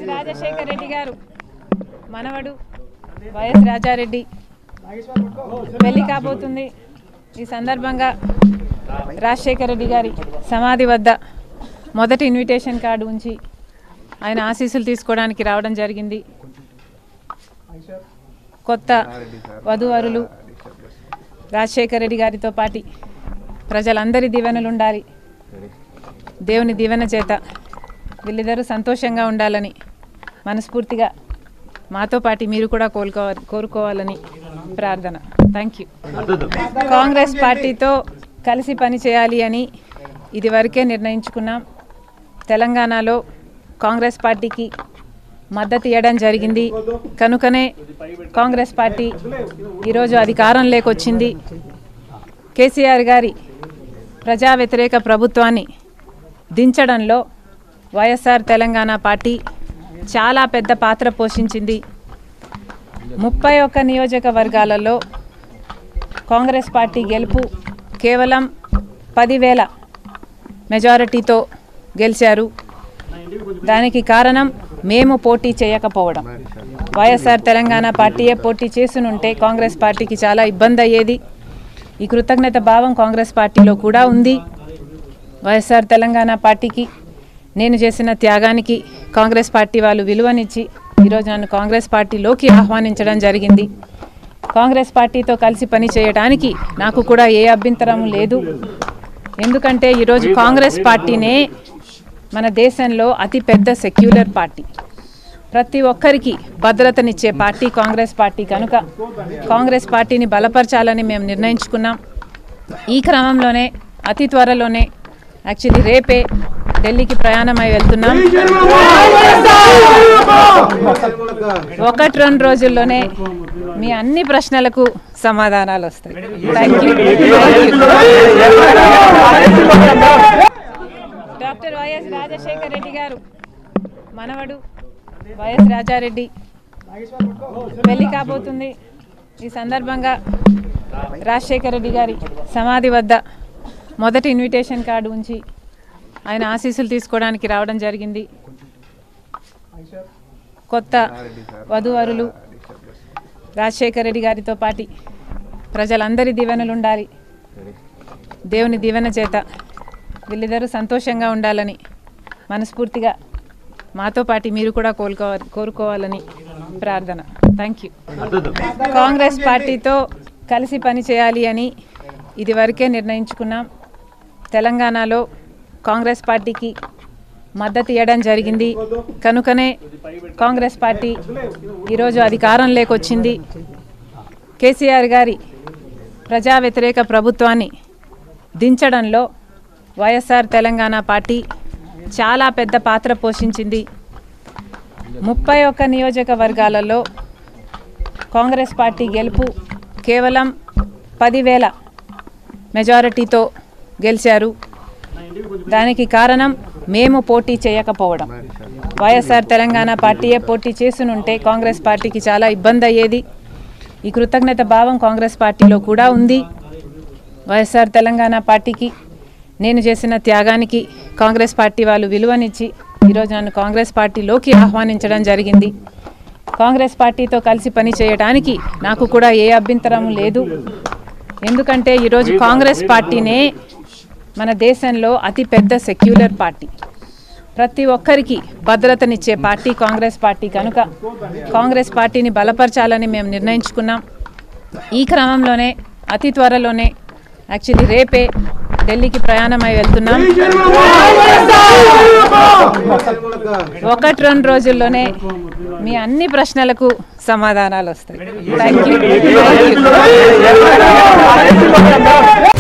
YS Rajasekhara Reddy గారు మనవడు YS Rajareddy పెళ్లి కాబోతుంది ఈ సందర్భంగా రాజశేఖర రెడ్డి గారి సమాధి వద్ద మొదటి ఇన్విటేషన్ కార్డు ఉంచి ఆయన ఆశీస్సులు తీసుకోవడానికి రావడం జరిగింది కొత్త వధూవరులు రాజశేఖర రెడ్డి గారితో పాటి ప్రజలందరి దీవెనలు ఉండాలి దేవుని దీవెన చేత వీళ్ళిద్దరూ సంతోషంగా ఉండాలని మనస్ఫూర్తిగా మాతో పాటు మీరు కూడా కోలుకోవాలి కోరుకోవాలని ప్రార్థన థ్యాంక్ యూ కాంగ్రెస్ పార్టీతో కలిసి పని చేయాలి అని ఇది వరకే నిర్ణయించుకున్నాం తెలంగాణలో కాంగ్రెస్ పార్టీకి మద్దతు ఇవ్వడం జరిగింది కనుకనే కాంగ్రెస్ పార్టీ ఈరోజు అధికారం లేకొచ్చింది కేసీఆర్ గారి ప్రజా వ్యతిరేక ప్రభుత్వాన్ని దించడంలో వైఎస్ఆర్ తెలంగాణ పార్టీ చాలా పెద్ద పాత్ర పోషించింది ముప్పై ఒక్క నియోజకవర్గాలలో కాంగ్రెస్ పార్టీ గెలుపు కేవలం పదివేల మెజారిటీతో గెలిచారు దానికి కారణం మేము పోటీ చేయకపోవడం వైఎస్ఆర్ తెలంగాణ పార్టీయే పోటీ చేసునుంటే కాంగ్రెస్ పార్టీకి చాలా ఇబ్బంది అయ్యేది ఈ కృతజ్ఞత భావం కాంగ్రెస్ పార్టీలో కూడా ఉంది వైఎస్ఆర్ తెలంగాణ పార్టీకి నేను చేసిన త్యాగానికి కాంగ్రెస్ పార్టీ వాళ్ళు విలువనిచ్చి ఈరోజు నన్ను కాంగ్రెస్ పార్టీలోకి ఆహ్వానించడం జరిగింది కాంగ్రెస్ పార్టీతో కలిసి పని చేయడానికి నాకు కూడా ఏ అభ్యంతరం లేదు ఎందుకంటే ఈరోజు కాంగ్రెస్ పార్టీనే మన దేశంలో అతి పెద్ద సెక్యులర్ పార్టీ ప్రతి ఒక్కరికి భద్రతనిచ్చే పార్టీ కాంగ్రెస్ పార్టీ కనుక కాంగ్రెస్ పార్టీని బలపరచాలని మేము నిర్ణయించుకున్నాం ఈ క్రమంలోనే అతి త్వరలోనే యాక్చువల్లీ రేపే ఢిల్లీకి ప్రయాణమై వెళ్తున్నాం ఒకటి రెండు రోజుల్లోనే మీ అన్ని ప్రశ్నలకు సమాధానాలు వస్తాయి thank you doctor YS Rajasekhara Reddy గారు మనవడు వైఎస్ రాజారెడ్డి పెళ్లి కాబోతుంది ఈ సందర్భంగా రాజశేఖర రెడ్డి గారి సమాధి వద్ద మొదటి ఇన్విటేషన్ కార్డు ఉంచి ఆయన ఆశీస్సులు తీసుకోవడానికి రావడం జరిగింది కొత్త వధూవరులు రాజశేఖర రెడ్డి గారితో పాటి ప్రజలందరి దీవెనలు ఉండాలి దేవుని దీవెన చేత వీళ్ళిద్దరూ సంతోషంగా ఉండాలని మనస్ఫూర్తిగా మాతో పాటు మీరు కూడా కోలుకోవాలి కోరుకోవాలని ప్రార్థన థ్యాంక్ యూ కాంగ్రెస్ పార్టీతో కలిసి పని చేయాలి అని ఇది వరకే నిర్ణయించుకున్నాం తెలంగాణలో కాంగ్రెస్ పార్టీకి మద్దతు ఇవ్వడం జరిగింది కనుకనే కాంగ్రెస్ పార్టీ ఈరోజు అధికారం లేకొచ్చింది కేసీఆర్ గారి ప్రజా వ్యతిరేక ప్రభుత్వాన్ని దించడంలో వైఎస్ఆర్ తెలంగాణ పార్టీ చాలా పెద్ద పాత్ర పోషించింది ముప్పై ఒక్క నియోజకవర్గాలలో కాంగ్రెస్ పార్టీ గెలుపు కేవలం పదివేల మెజారిటీతో గెలిచారు దానికి కారణం మేము పోటీ చేయకపోవడం వైఎస్ఆర్ తెలంగాణ పార్టీయే పోటీ చేసునుంటే కాంగ్రెస్ పార్టీకి చాలా ఇబ్బంది అయ్యేది ఈ కృతజ్ఞత భావం కాంగ్రెస్ పార్టీలో కూడా ఉంది వైఎస్ఆర్ తెలంగాణ పార్టీకి నేను చేసిన త్యాగానికి కాంగ్రెస్ పార్టీ వాళ్ళు విలువనిచ్చి ఈరోజు నన్ను కాంగ్రెస్ పార్టీలోకి ఆహ్వానించడం జరిగింది కాంగ్రెస్ పార్టీతో కలిసి పని చేయడానికి నాకు కూడా ఏ అభ్యంతరం లేదు ఎందుకంటే ఈరోజు కాంగ్రెస్ పార్టీనే మన దేశంలో అతి పెద్ద సెక్యులర్ పార్టీ ప్రతి ఒక్కరికి భద్రతనిచ్చే పార్టీ కాంగ్రెస్ పార్టీ కనుక కాంగ్రెస్ పార్టీని బలపరచాలని మేము నిర్ణయించుకున్నాం ఈ క్రమంలోనే అతి త్వరలోనే యాక్చువల్లీ రేపే ఢిల్లీకి ప్రయాణమై వెళ్తున్నాం ఒకటి రెండు రోజుల్లోనే మీ అన్ని ప్రశ్నలకు సమాధానాలు వస్తాయి థ్యాంక్ యూ